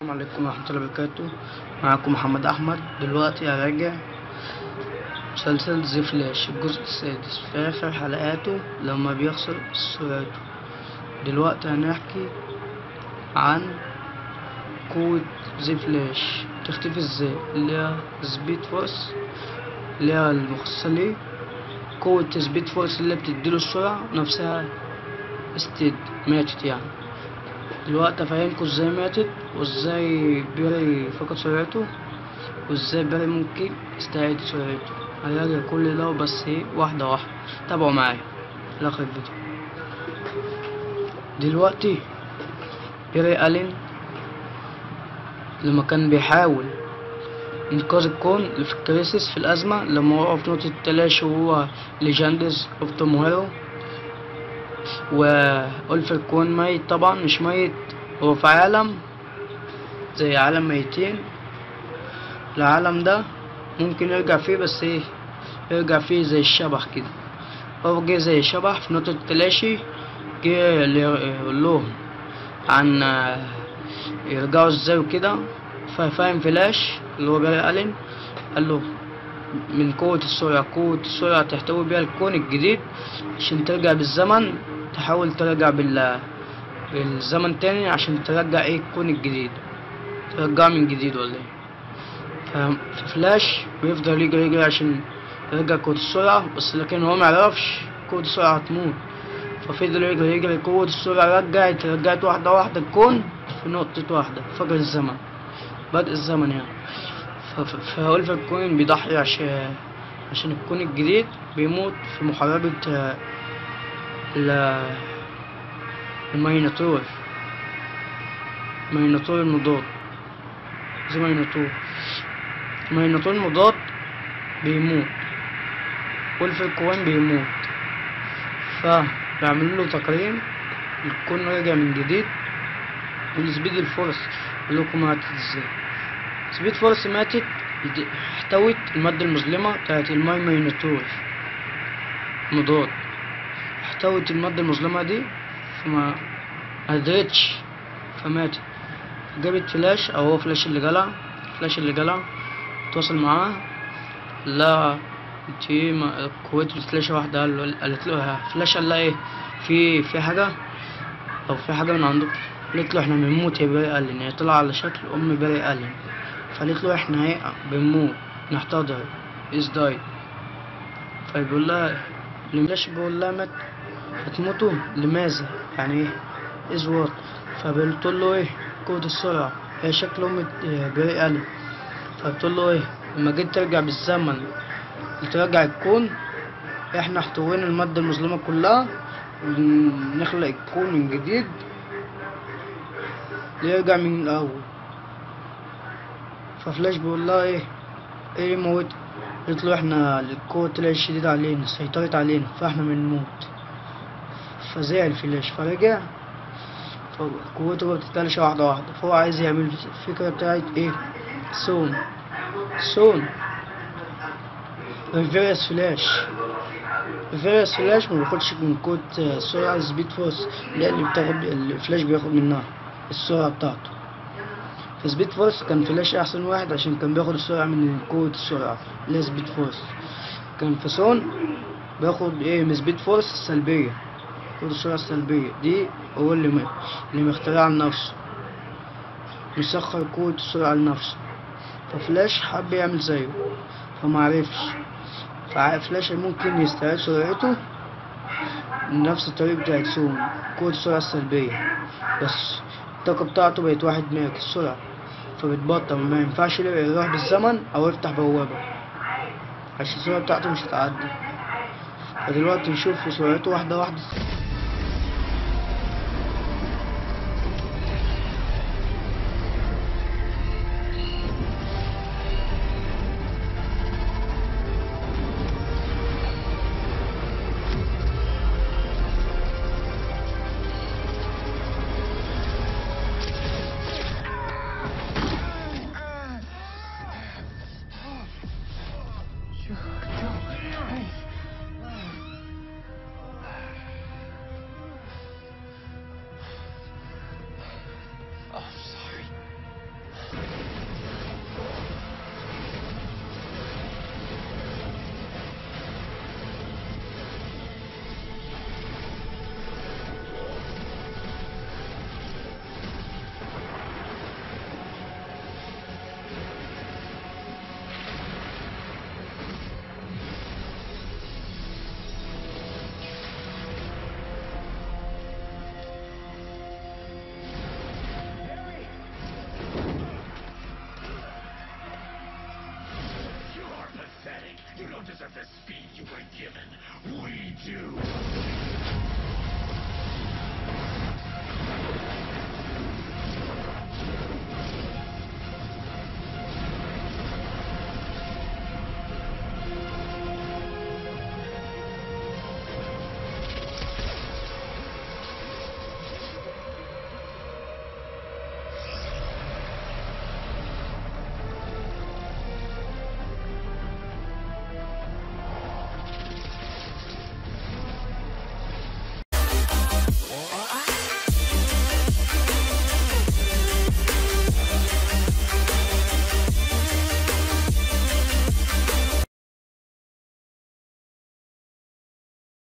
السلام عليكم ورحمة الله وبركاته معكم محمد أحمد دلوقتي هراجع مسلسل زي فلاش الجزء السادس في آخر حلقاته لما بيخسر سرعته دلوقتي هنحكي عن قوة زي فلاش تختفي ازاي اللي هي سبيد فورس اللي هي المخصصة ليه قوة سبيد فورس اللي بتديله السرعة نفسها استيد ماتت يعني دلوقتي افهمكوا ازاي ماتت وازاي بيري فقد سرعته وازاي بيري ممكن يستعيد سرعته هنراجع كل ده بس ايه واحدة واحدة تابعوا معايا لاخر الفيديو دلوقتي بيري ألين لما كان بيحاول إنقاذ الكون اللي في الكريسيس في الأزمة لما وقع في نقطة التلاشي وهو ليجندز أوف تومورو وأولفر كون ميت طبعا مش ميت هو في عالم زي عالم ميتين العالم ده ممكن يرجع فيه بس ايه يرجع فيه زي الشبح كده هو جه زي الشبح في نقطة التلاشي جه اللي يقول لهم عن يرجعوا ازاي وكده فاهم فلاش اللي هو باري ألين قال له من قوة السرعة قوة السرعة تحتوي بيها الكون الجديد عشان ترجع بالزمن تحاول ترجع بال بالزمن تاني عشان ترجع ايه الكون الجديد ترجع من جديد ولا ايه ففلاش بيفضل يجري يجري عشان يرجع قوة السرعة بس لكن هو معرفش قوة السرعة هتموت ففضل يجري يجري قوة السرعة رجعت رجعت واحدة واحدة الكون في نقطة واحدة فجر الزمن بدء الزمن يعني فأولفر كوين بيضحي عشان عشان الكون الجديد بيموت في محاربة ال الميناتور ميناتور المضاد زي ميناتور ميناتور المضاد بيموت ولفر كوين بيموت فبيعملوا له تقرير الكون رجع من جديد والسبيد الفورس اللي لكم ماتت ازاي سبيد فورس ماتت احتوت المادة المظلمة بتاعت الماي مايناتور مضاد احتوت المادة المظلمة دي فما قدرتش فماتت جابت فلاش او هو فلاش اللي جالها فلاش اللي جالها تواصل معاها لا انتي قوتي فلاش واحدة قالت له فلاش قال لها ايه في في حاجة او في حاجة من عندك قالت له احنا بنموت يا باري ألين هي طلع على شكل ام باري ألين فقالت له احنا ايه بنموت نحتضر از داي فبيقول لها ليش بيقول لها مت هتموتوا لماذا يعني ايه از وات فبتقول له ايه قوة السرعة هي شكل ام باري ألين فبتقول له ايه لما جيت ترجع بالزمن ترجع الكون احنا احتوينا المادة المظلمة كلها ونخلق الكون من جديد ليرجع من الأول ففلاش بيقول لها ايه ايه موت قلت له احنا القوة طلعت شديدة علينا سيطرت علينا فاحنا بنموت فزعل فلاش فرجع قوته بتتلاشى واحدة واحدة فهو عايز يعمل الفكرة بتاعت ايه سون سون ريفيرس فلاش ريفيرس فلاش ما بياخدش من قوة سرعة سبيد فورس اللي هي اللي بتاخد الفلاش بياخد منها السرعة بتاعته في سبيد فورس كان فلاش أحسن واحد عشان كان بياخد السرعة من قوة السرعة اللي هي سبيد فورس كان في سون بياخد ايه من سبيد فورس السلبية قوة السرعة السلبية دي هو اللي م... اللي مخترعها لنفسه مسخر قوة السرعة لنفسه ففلاش حب يعمل زيه فمعرفش ففلاش ممكن يستعيد سرعته نفس الطريقة بتاعت سون قوة السرعة السلبية بس الطاقة بتاعته بقت واحد مية السرعة فبتبطل ما ينفعش يروح بالزمن أو يفتح بوابة عشان السرعة بتاعته مش هتعدي فدلوقتي نشوف سرعته واحدة واحدة lead you.